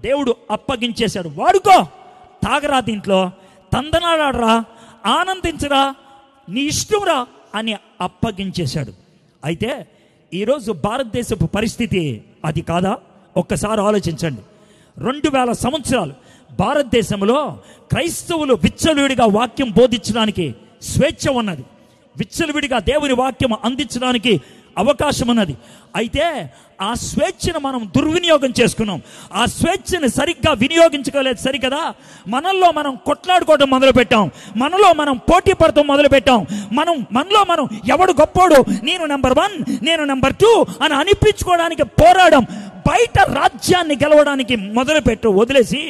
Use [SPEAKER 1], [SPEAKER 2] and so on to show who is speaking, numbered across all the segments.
[SPEAKER 1] దేవుడు అప్పగించేశాడు వాడుకో తాగరా దీంట్లో తందనాడాడరా ఆనందించరా నీ ఇష్టంరా అని అప్పగించేశాడు అయితే ఈరోజు భారతదేశపు పరిస్థితి అది కాదా ఒక్కసారి ఆలోచించండి రెండు వేల సంవత్సరాలు భారతదేశంలో క్రైస్తవులు విచ్చలవిడిగా వాక్యం బోధించడానికి స్వేచ్ఛ ఉన్నది విచ్చలవిడిగా దేవుని వాక్యం అందించడానికి అవకాశం ఉన్నది అయితే ఆ స్వేచ్ఛను మనం దుర్వినియోగం చేసుకున్నాం ఆ స్వేచ్ఛను సరిగ్గా వినియోగించుకోలేదు సరికదా మనల్లో మనం కొట్లాడుకోవడం మొదలుపెట్టాం మనలో మనం పోటీ పడటం మొదలుపెట్టాం మనం మనలో మనం ఎవడు గొప్పోడు నేను నెంబర్ వన్ నేను నెంబర్ టూ అని అనిపించుకోవడానికి పోరాడం బయట రాజ్యాన్ని గెలవడానికి మొదలుపెట్టు వదిలేసి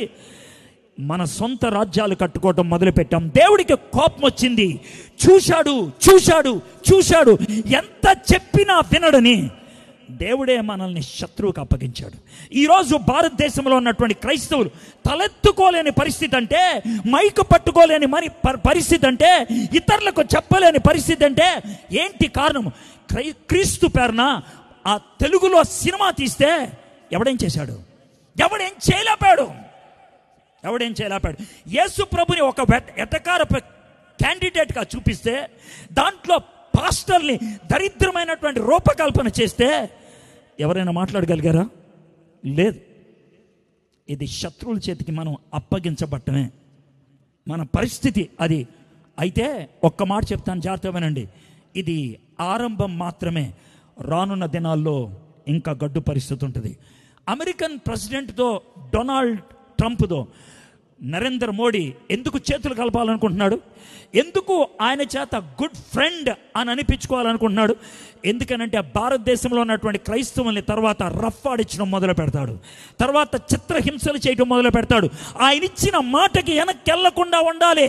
[SPEAKER 1] మన సొంత రాజ్యాలు కట్టుకోవటం మొదలుపెట్టాం దేవుడికి కోపం వచ్చింది చూశాడు చూశాడు చూశాడు ఎంత చెప్పినా వినడని దేవుడే మనల్ని శత్రువుకు అప్పగించాడు ఈరోజు భారతదేశంలో ఉన్నటువంటి క్రైస్తవులు తలెత్తుకోలేని పరిస్థితి అంటే మైకు పట్టుకోలేని మరి ప- పరిస్థితి అంటే ఇతరులకు చెప్పలేని పరిస్థితి అంటే ఏంటి కారణం క్రై క్రీస్తు పేరున ఆ తెలుగులో సినిమా తీస్తే ఎవడేం చేశాడు ఎవడేం చేయలేపాడు ఎవడేం చేయలేపాడు యేసు ప్రభుని ఒక వెట- ఎటకార క్యాండిడేట్గా చూపిస్తే దాంట్లో పాస్టర్ని దరిద్రమైనటువంటి రూపకల్పన చేస్తే ఎవరైనా మాట్లాడగలిగారా లేదు ఇది శత్రువుల చేతికి మనం అప్పగించబట్టమే మన పరిస్థితి అది అయితే ఒక్క మాట చెప్తాను జాగ్రత్త వినండి ఇది ఆరంభం మాత్రమే రానున్న దినాల్లో ఇంకా గడ్డు పరిస్థితి ఉంటుంది అమెరికన్ ప్రెసిడెంట్తో డొనాల్డ్ ట్రంప్తో నరేంద్ర మోడీ ఎందుకు చేతులు కలపాలనుకుంటున్నాడు ఎందుకు ఆయన చేత గుడ్ ఫ్రెండ్ అని అనిపించుకోవాలనుకుంటున్నాడు ఎందుకనంటే భారతదేశంలో ఉన్నటువంటి క్రైస్తవుల్ని తర్వాత రఫ్ ఆడించడం మొదలు పెడతాడు తర్వాత చిత్రహింసలు చేయడం మొదలు పెడతాడు ఆయన ఇచ్చిన మాటకి వెనక్కి వెళ్లకుండా ఉండాలి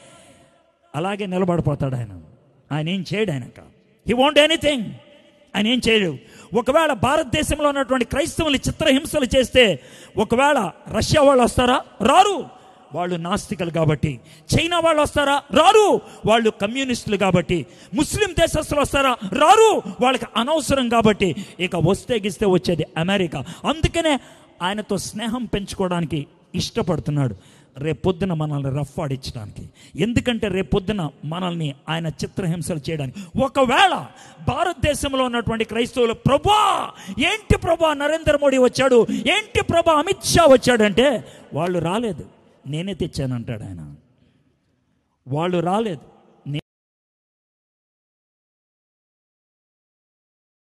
[SPEAKER 1] అలాగే నిలబడిపోతాడు ఆయన ఆయన ఏం చేయడు ఆయనక హీ వాంట్ ఎనీథింగ్ ఆయన ఏం చేయలేవు ఒకవేళ భారతదేశంలో ఉన్నటువంటి క్రైస్తవుల్ని చిత్రహింసలు చేస్తే ఒకవేళ రష్యా వాళ్ళు వస్తారా రారు వాళ్ళు నాస్తికులు కాబట్టి చైనా వాళ్ళు వస్తారా రారు వాళ్ళు కమ్యూనిస్టులు కాబట్టి ముస్లిం దేశస్తులు వస్తారా రారు వాళ్ళకి అనవసరం కాబట్టి ఇక వస్తే గిస్తే వచ్చేది అమెరికా అందుకనే ఆయనతో స్నేహం పెంచుకోవడానికి ఇష్టపడుతున్నాడు రేపొద్దున మనల్ని రఫ్ ఆడించడానికి ఎందుకంటే రేపొద్దున మనల్ని ఆయన చిత్రహింసలు చేయడానికి ఒకవేళ భారతదేశంలో ఉన్నటువంటి క్రైస్తవులు ప్రభా ఏంటి ప్రభా నరేంద్ర మోడీ వచ్చాడు ఏంటి ప్రభా అమిత్ షా వచ్చాడంటే వాళ్ళు రాలేదు నేనే తెచ్చానంటాడు ఆయన వాళ్ళు రాలేదు